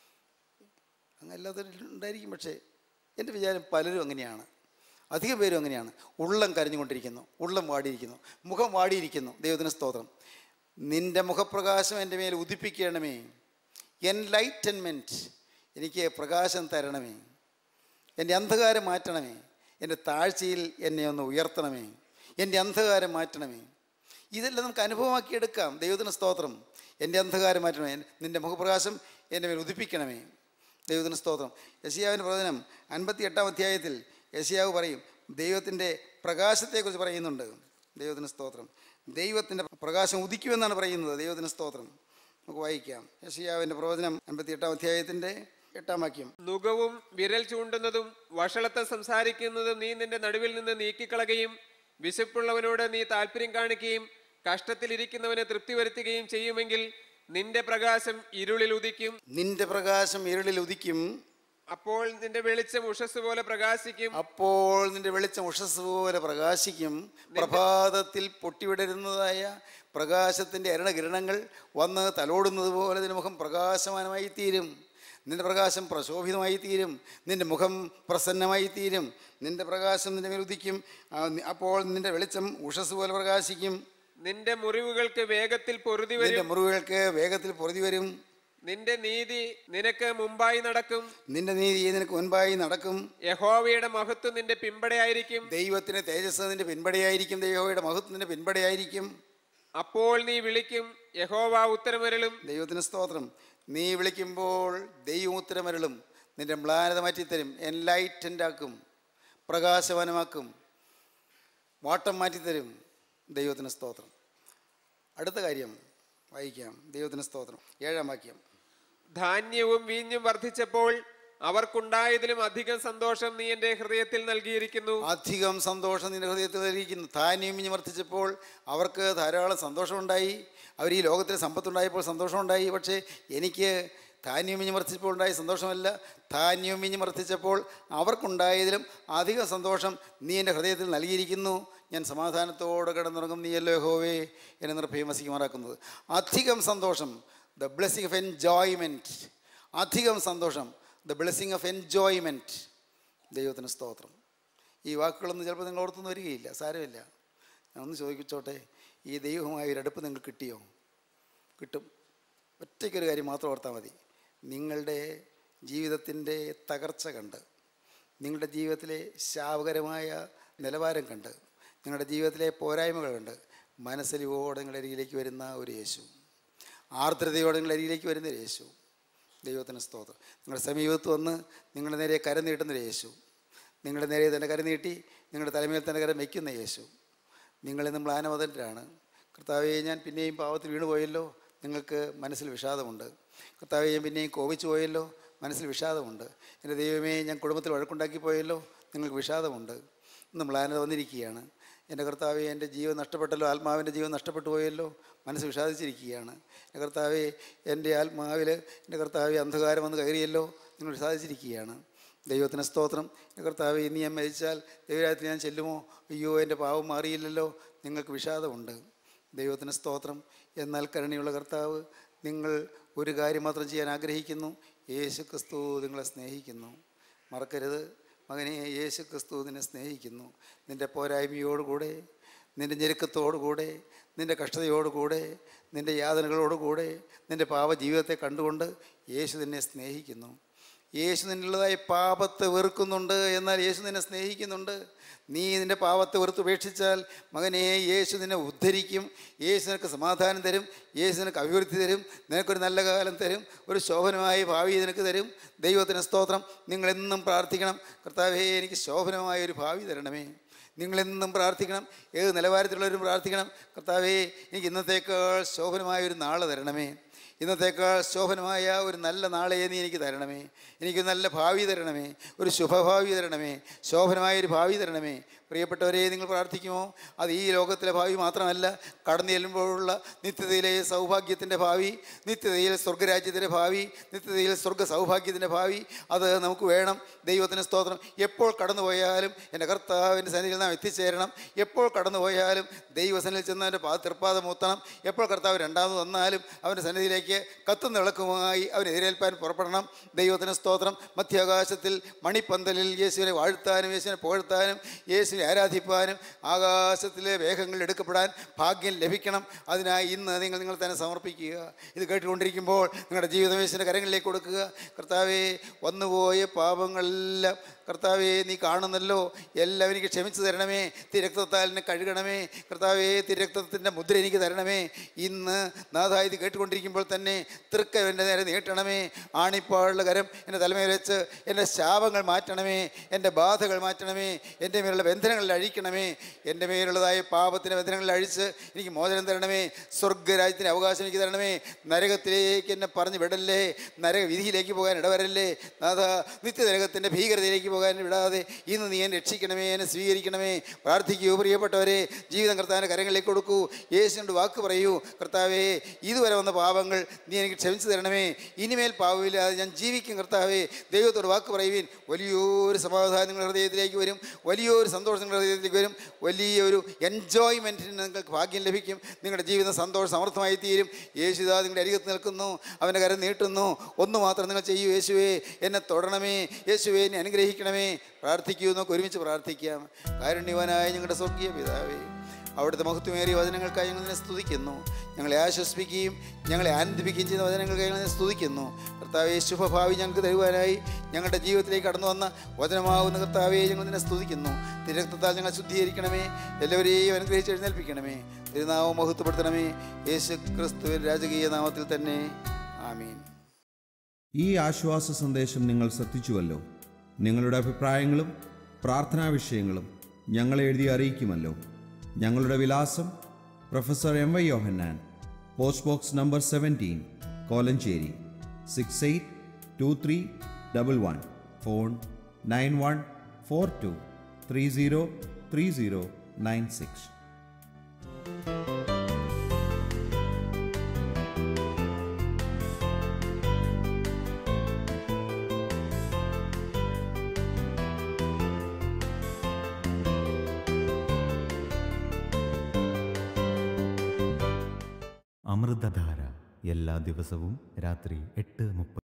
അങ്ങനെ എല്ലാത്തവരും ഉണ്ടായിരിക്കും പക്ഷേ എൻ്റെ വിചാരം പലരും അങ്ങനെയാണ് അധികം പേരും അങ്ങനെയാണ് ഉള്ളം കരഞ്ഞുകൊണ്ടിരിക്കുന്നു ഉള്ളം വാടിയിരിക്കുന്നു മുഖം വാടിയിരിക്കുന്നു ദൈവത്തിന് സ്തോത്രം നിൻ്റെ മുഖപ്രകാശം എൻ്റെ മേൽ ഉദിപ്പിക്കണമേ എൻലൈറ്റൻമെൻറ്റ് എനിക്ക് പ്രകാശം തരണമേ എൻ്റെ അന്ധകാരം മാറ്റണമേ എൻ്റെ താഴ്ചയിൽ എന്നെ ഒന്ന് ഉയർത്തണമേ എൻ്റെ അന്ധകാരം മാറ്റണമേ ഇതെല്ലാം നമുക്ക് അനുഭവമാക്കിയെടുക്കാം ദൈവത്തിന് സ്തോത്രം എൻ്റെ അന്ധകാരം മാറ്റണമേ നിൻ്റെ മുഖപ്രകാശം എൻ്റെ മേൽ ഉദിപ്പിക്കണമേ ദൈവത്തിന് സ്തോത്രം യശിയാവിൻ്റെ പ്രവചനം അൻപത്തി എട്ടാം അധ്യായത്തിൽ യശിയാവ് പറയും ദൈവത്തിൻ്റെ പ്രകാശത്തെക്കുറിച്ച് പറയുന്നുണ്ട് ദൈവത്തിന് സ്തോത്രം ദൈവത്തിൻ്റെ പ്രകാശം ഉദിക്കുമെന്നാണ് പറയുന്നത് ദൈവത്തിന് സ്തോത്രം നമുക്ക് വായിക്കാം യശിയാവിൻ്റെ പ്രവചനം അൻപത്തി എട്ടാം അധ്യായത്തിൻ്റെ എട്ടാം വാക്യം നുകവും വിരൽ ചൂണ്ടുന്നതും വഷളത്തെ സംസാരിക്കുന്നതും നീ നിന്റെ നടുവിൽ നിന്ന് നീക്കിക്കളകയും വിശപ്പുള്ളവനോട് നീ താല്പര്യം കാണിക്കുകയും കഷ്ടത്തിലിരിക്കുന്നവനെ തൃപ്തി വരുത്തുകയും ചെയ്യുമെങ്കിൽ നിന്റെ പ്രകാശം ഇരുളിൽ ഉദിക്കും നിന്റെ പ്രകാശം ഇരുളിൽ ഉദിക്കും അപ്പോൾ നിന്റെ വെളിച്ചം ഉഷസ് പോലെ പ്രകാശിക്കും അപ്പോൾ നിന്റെ വെളിച്ചം ഉഷസ് പോലെ പ്രകാശിക്കും പ്രഭാതത്തിൽ പൊട്ടിവിടരുന്നതായ പ്രകാശത്തിൻ്റെ അരുണകിരണങ്ങൾ വന്ന് തലോടുന്നത് പോലെ നിന്റെ മുഖം പ്രകാശമാനമായി തീരും നിന്റെ പ്രകാശം പ്രശോഭിതമായി തീരും നിന്റെ മുഖം പ്രസന്നമായി തീരും നിന്റെ പ്രകാശം നിന്റെ മേൽ ഉദിക്കും ആ, നി- അപ്പോൾ നിന്റെ വെളിച്ചം ഉഷസ് പോലെ പ്രകാശിക്കും നിന്റെ മുറിവുകൾക്ക് വേഗത്തിൽ പൊറുതി നിന്റെ വരും മുറിവുകൾക്ക് വേഗത്തിൽ പൊറുതി വരും നിന്റെ നീതി നിനക്ക് മുമ്പായി നടക്കും നിന്റെ നീതി നിനക്ക് മുൻപായി നടക്കും യഹോവയുടെ മഹത്വം നിന്റെ പിമ്പടയായിരിക്കും ദൈവത്തിന് തേജസ് നിന്റെ പിൻപടയായിരിക്കും ദൈവയുടെ മഹത്വം നിന്റെ പിൻപടയായിരിക്കും അപ്പോൾ നീ വിളിക്കും യഹോവ ഉത്തരമരളും ദൈവത്തിന് സ്തോത്രം നീ വിളിക്കുമ്പോൾ ദൈവം ഉത്തരമരളും നിന്റെ മ്ലാനത മാറ്റിത്തരും എൻലൈറ്റൻ്റ് ആക്കും പ്രകാശവാനമാക്കും വാട്ടം മാറ്റിത്തരും ദൈവത്തിന് സ്തോത്രം അടുത്ത കാര്യം വായിക്കാം ദൈവത്തിന് സ്തോത്രം ഏഴാം വാക്യം ധാന്യവും വീഞ്ഞും വർദ്ധിച്ചപ്പോൾ അവർക്കുണ്ടായതിലും അധികം സന്തോഷം നീ എന്റെ ഹൃദയത്തിൽ നൽകിയിരിക്കുന്നു അധികം സന്തോഷം നിന്റെ ഹൃദയത്തിൽ നൽകിയിരിക്കുന്നു ധാന്യം ഇഞ്ഞ് വർദ്ധിച്ചപ്പോൾ അവർക്ക് ധാരാളം സന്തോഷമുണ്ടായി അവർ ഈ ലോകത്തിൽ സമ്പത്തുണ്ടായപ്പോൾ സന്തോഷമുണ്ടായി പക്ഷേ എനിക്ക് ധാന്യം ഇഞ്ഞ് വർദ്ധിച്ചപ്പോൾ ഉണ്ടായ സന്തോഷമല്ല ധാന്യം ഇഞ്ഞ് വർദ്ധിച്ചപ്പോൾ അവർക്കുണ്ടായതിലും അധികം സന്തോഷം നീ എൻ്റെ ഹൃദയത്തിൽ നൽകിയിരിക്കുന്നു ഞാൻ സമാധാനത്തോടെ കിടന്നുറങ്ങും നീയല്ലോ ഹോവേ എന്നെ നിർഭയം വസിക്കുമാറാക്കുന്നത് അധികം സന്തോഷം ദ ബ്ലെസ്സിങ് ഓഫ് എൻജോയ്മെൻറ്റ് അധികം സന്തോഷം ദ ബ്ലെസ്സിങ് ഓഫ് എൻജോയ്മെൻറ്റ് ദൈവത്തിന് സ്തോത്രം ഈ വാക്കുകളൊന്നും ചിലപ്പോൾ നിങ്ങൾ ഓർത്തൊന്നും വരികയില്ല സാരമില്ല ഞാൻ ഒന്ന് ചോദിച്ചോട്ടെ ഈ ദൈവവുമായ ഒരു അടുപ്പ് നിങ്ങൾക്ക് കിട്ടിയോ കിട്ടും ഒറ്റയ്ക്കൊരു കാര്യം മാത്രം ഓർത്താൽ മതി നിങ്ങളുടെ ജീവിതത്തിൻ്റെ തകർച്ച കണ്ട് നിങ്ങളുടെ ജീവിതത്തിലെ ശാപകരമായ നിലവാരം കണ്ട് നിങ്ങളുടെ ജീവിതത്തിലെ പോരായ്മകൾ കണ്ട് മനസ്സിലിവോടെ നിങ്ങളുടെ അരികിലേക്ക് വരുന്ന ഒരു യേശു ആർദ്രതയോടെ നിങ്ങളുടെ അരികിലേക്ക് വരുന്ന ഒരു യേശു ദൈവത്തിന് സ്തോത്രം നിങ്ങളുടെ സമീപത്ത് വന്ന് നിങ്ങളുടെ നേരെ കരം നീട്ടുന്ന ഒരു യേശു നിങ്ങളുടെ നേരെ തന്നെ കരം നീട്ടി നിങ്ങളുടെ തലമേൽ തന്നെ കരം വയ്ക്കുന്ന യേശു നിങ്ങളിന്ന് മ്ലാനവതൻ്റാണ് കർത്താവെ ഞാൻ പിന്നെയും പാവത്തിൽ വീണു പോയല്ലോ നിങ്ങൾക്ക് മനസ്സിൽ വിഷാദമുണ്ട് കർത്താവെ ഞാൻ പിന്നെയും കോപിച്ചു പോയല്ലോ മനസ്സിൽ വിഷാദമുണ്ട് എൻ്റെ ദൈവമേ ഞാൻ കുടുംബത്തിൽ വഴക്കുണ്ടാക്കി പോയല്ലോ നിങ്ങൾക്ക് വിഷാദമുണ്ട് ഇന്ന് മ്ലാനത വന്നിരിക്കുകയാണ് എൻ്റെ കർത്താവെ എൻ്റെ ജീവൻ നഷ്ടപ്പെട്ടല്ലോ ആത്മാവിൻ്റെ ജീവൻ നഷ്ടപ്പെട്ടു പോയല്ലോ മനസ്സ് വിഷാദിച്ചിരിക്കുകയാണ് എൻ്റെ കർത്താവെ എൻ്റെ ആത്മാവിൽ എൻ്റെ കർത്താവെ അന്ധകാരം വന്ന് കയറിയല്ലോ നിങ്ങൾ വിഷാദിച്ചിരിക്കുകയാണ് ദൈവത്തിന് സ്തോത്രം എൻ്റെ കർത്താവെ ഇനി ഞാൻ മരിച്ചാൽ ദൈവരാജ്യത്തിൽ ഞാൻ ചെല്ലുമോ അയ്യോ എൻ്റെ പാവം മാറിയില്ലല്ലോ നിങ്ങൾക്ക് വിഷാദമുണ്ട് ദൈവത്തിന് സ്തോത്രം എന്നാൽ കരുണയുള്ള കർത്താവ് നിങ്ങൾ ഒരു കാര്യം മാത്രം ചെയ്യാൻ ആഗ്രഹിക്കുന്നു യേശു ക്രിസ്തു നിങ്ങളെ സ്നേഹിക്കുന്നു മറക്കരുത് മകനെ യേശു ക്രിസ്തു നിന്നെ സ്നേഹിക്കുന്നു നിൻ്റെ പോരായ്മയോടുകൂടെ നിൻ്റെ ഞെരുക്കത്തോടുകൂടെ നിൻ്റെ കഷ്ടതയോടുകൂടെ നിൻ്റെ യാതനകളോടുകൂടെ നിൻ്റെ പാപജീവിതത്തെ കണ്ടുകൊണ്ട് യേശു നിന്നെ സ്നേഹിക്കുന്നു യേശു നിന്നുള്ളതായി പാപത്തെ വെറുക്കുന്നുണ്ട് എന്നാൽ യേശു നിന്നെ സ്നേഹിക്കുന്നുണ്ട് നീ നിൻ്റെ പാപത്തെ വെറുത്ത് ഉപേക്ഷിച്ചാൽ മകനെ യേശു നിന്നെ ഉദ്ധരിക്കും യേശു നിനക്ക് സമാധാനം തരും യേശു നിനക്ക് അഭിവൃദ്ധി തരും നിനക്കൊരു നല്ല കാലം തരും ഒരു ശോഭനമായ ഭാവി നിനക്ക് തരും ദൈവത്തിന് സ്തോത്രം നിങ്ങളെന്നും പ്രാർത്ഥിക്കണം കർത്താവേ എനിക്ക് ശോഭനമായ ഒരു ഭാവി തരണമേ നിങ്ങളെന്നും പ്രാർത്ഥിക്കണം ഏത് നിലവാരത്തിലുള്ളവരും പ്രാർത്ഥിക്കണം കർത്താവേ എനിക്ക് ഇന്നത്തേക്കാൾ ശോഭനമായ ഒരു നാളെ തരണമേ ഇന്നത്തേക്കാൾ ശോഭനമായ ഒരു നല്ല നാളെ നീ എനിക്ക് തരണമേ എനിക്ക് നല്ല ഭാവി തരണമേ ഒരു ശുഭഭാവി തരണമേ ശോഭനമായ ഒരു ഭാവി തരണമേ പ്രിയപ്പെട്ടവരെ നിങ്ങൾ പ്രാർത്ഥിക്കുമോ അത് ഈ ലോകത്തിലെ ഭാവി മാത്രമല്ല കടന്നു ചെല്ലുമ്പോഴുള്ള നിത്യതയിലെ സൗഭാഗ്യത്തിൻ്റെ ഭാവി നിത്യതയിൽ സ്വർഗരാജ്യത്തിൻ്റെ ഭാവി നിത്യതയിൽ സ്വർഗ സൗഭാഗ്യത്തിൻ്റെ ഭാവി അത് നമുക്ക് വേണം ദൈവത്തിന് സ്തോത്രം എപ്പോൾ കടന്നു പോയാലും എൻ്റെ കർത്താവിൻ്റെ സന്നിധിയിൽ നാം എത്തിച്ചേരണം എപ്പോൾ കടന്നു പോയാലും ദൈവസന്നിധിയിൽ ചെന്ന് അവൻ്റെ പാ തൃപ്പാദം മൂത്തണം എപ്പോൾ കർത്താവ് രണ്ടാമത് വന്നാലും അവൻ്റെ സന്നിധിയിലേക്ക് കത്തുന്ന വിളക്കുമായി അവനെ എതിരേൽപ്പാൻ പുറപ്പെടണം ദൈവത്തിന് സ്തോത്രം മധ്യാകാശത്തിൽ മണിപ്പന്തലിൽ യേശുവിനെ വാഴ്ത്താനും യേശുവിനെ പുകഴ്ത്താനും യേശുവിനെ ആരാധിപ്പാനും ആകാശത്തിലെ വേഗങ്ങളിൽ എടുക്കപ്പെടാൻ ഭാഗ്യം ലഭിക്കണം അതിനായി ഇന്ന് നിങ്ങൾ നിങ്ങൾ തന്നെ സമർപ്പിക്കുക ഇത് കേട്ടുകൊണ്ടിരിക്കുമ്പോൾ നിങ്ങളുടെ ജീവിതം യേശുവിൻ്റെ കരങ്ങളിലേക്ക് കൊടുക്കുക കർത്താവെ വന്നുപോയ പാപങ്ങളെല്ലാം കർത്താവെ നീ കാണുന്നല്ലോ എല്ലാം എനിക്ക് ക്ഷമിച്ചു തരണമേ തിരക്തത്താൽ എന്നെ കഴുകണമേ കർത്താവെ തിരക്തത്തിൻ്റെ മുദ്ര എനിക്ക് തരണമേ ഇന്ന് നാഥ ഇത് കേട്ടുകൊണ്ടിരിക്കുമ്പോൾ തന്നെ തൃക്ക എൻ്റെ നേരെ നീട്ടണമേ ആണിപ്പാടുള്ള കരം എൻ്റെ തലമേൽ വെച്ച് എൻ്റെ ശാപങ്ങൾ മാറ്റണമേ എൻ്റെ ബാധകൾ മാറ്റണമേ എൻ്റെ മേലുള്ള ബന്ധനങ്ങളിൽ അഴിക്കണമേ എൻ്റെ മേലുള്ളതായ പാപത്തിൻ്റെ ബന്ധനങ്ങളിൽ അഴിച്ച് എനിക്ക് മോചനം തരണമേ സ്വർഗരാജ്യത്തിൻ്റെ അവകാശം എനിക്ക് തരണമേ നരകത്തിലേക്ക് എന്നെ പറഞ്ഞു വിടല്ലേ നരക വിധിയിലേക്ക് പോകാൻ ഇടവരല്ലേ നാഥ നിത്യനരകത്തിൻ്റെ ഭീകരതയിലേക്ക് പോകാൻ വിടാതെ ഇന്ന് നീ എന്നെ രക്ഷിക്കണമേ എന്നെ സ്വീകരിക്കണമേ പ്രാർത്ഥിക്കൂ പ്രിയപ്പെട്ടവരെ ജീവിതം കർത്താവിൻ്റെ കരങ്ങളിലേക്ക് കൊടുക്കൂ യേശുവിൻ്റെ വാക്ക് പറയൂ കർത്താവേ ഇതുവരെ വന്ന പാപങ്ങൾ നീ എനിക്ക് ക്ഷമിച്ചു തരണമേ ഇനിമേൽ പാവമില്ലാതെ ഞാൻ ജീവിക്കും കർത്താവേ ദൈവത്തോട് വാക്ക് പറയുവീൻ വലിയൊരു സമാധാനം നിങ്ങളുടെ ഹൃദയത്തിലേക്ക് വരും വലിയൊരു സന്തോഷം നിങ്ങളുടെ ഹൃദയത്തിലേക്ക് വരും വലിയൊരു എൻജോയ്മെൻറ്റിന് നിങ്ങൾക്ക് ഭാഗ്യം ലഭിക്കും നിങ്ങളുടെ ജീവിതം സന്തോഷം സമൃദ്ധമായി തീരും യേശുദാ നിങ്ങളുടെ അരികത്ത് നിൽക്കുന്നു അവൻ്റെ കരം നീട്ടുന്നു ഒന്ന് മാത്രം നിങ്ങൾ ചെയ്യൂ യേശുവേ എന്നെ തൊടണമേ യേശുവേ എന്നെ അനുഗ്രഹിക്കണമേ പ്രാർത്ഥിക്കൂ നമുക്ക് ഒരുമിച്ച് പ്രാർത്ഥിക്കാം കാരുണ്യവാനായ ഞങ്ങളുടെ സ്വർഗീയ പിതാവേ അവിടുത്തെ മഹത്വമേറിയ വചനങ്ങൾക്കായി ഞങ്ങൾ നിന്നെ സ്തുതിക്കുന്നു ഞങ്ങളെ ആശ്വസിപ്പിക്കുകയും ഞങ്ങളെ ആനന്ദിപ്പിക്കുകയും ചെയ്യുന്ന വചനങ്ങൾക്കായി ഞങ്ങൾ നിന്നെ സ്തുതിക്കുന്നു കർത്താവെ ശുഭഭാവി ഞങ്ങൾക്ക് തരുവാനായി ഞങ്ങളുടെ ജീവിതത്തിലേക്ക് കടന്നു വന്ന വചനമാകുന്ന കർത്താവെ ഞങ്ങൾ നിന്നെ സ്തുതിക്കുന്നു തിരക്തത്താൽ ഞങ്ങൾ ശുദ്ധീകരിക്കണമേ എല്ലാവരെയും അനുഗ്രഹിച്ച് എഴുന്നേൽപ്പിക്കണമേ തിരുനാമം മഹത്വപ്പെടുത്തണമേ യേശു ക്രിസ്തുവിൻ രാജകീയ നാമത്തിൽ തന്നെ ആമീൻ ഈ ആശ്വാസ സന്ദേശം നിങ്ങൾ ശ്രദ്ധിച്ചുവല്ലോ നിങ്ങളുടെ അഭിപ്രായങ്ങളും പ്രാർത്ഥനാ വിഷയങ്ങളും ഞങ്ങളെ എഴുതി അറിയിക്കുമല്ലോ ഞങ്ങളുടെ വിലാസം professor M Y Yohannan post box number seventeen Kolenchery six eight two three double one phone nine one four two three zero three zero nine six Amritadhara എല്ലാ ദിവസവും രാത്രി എട്ട് മുപ്പത്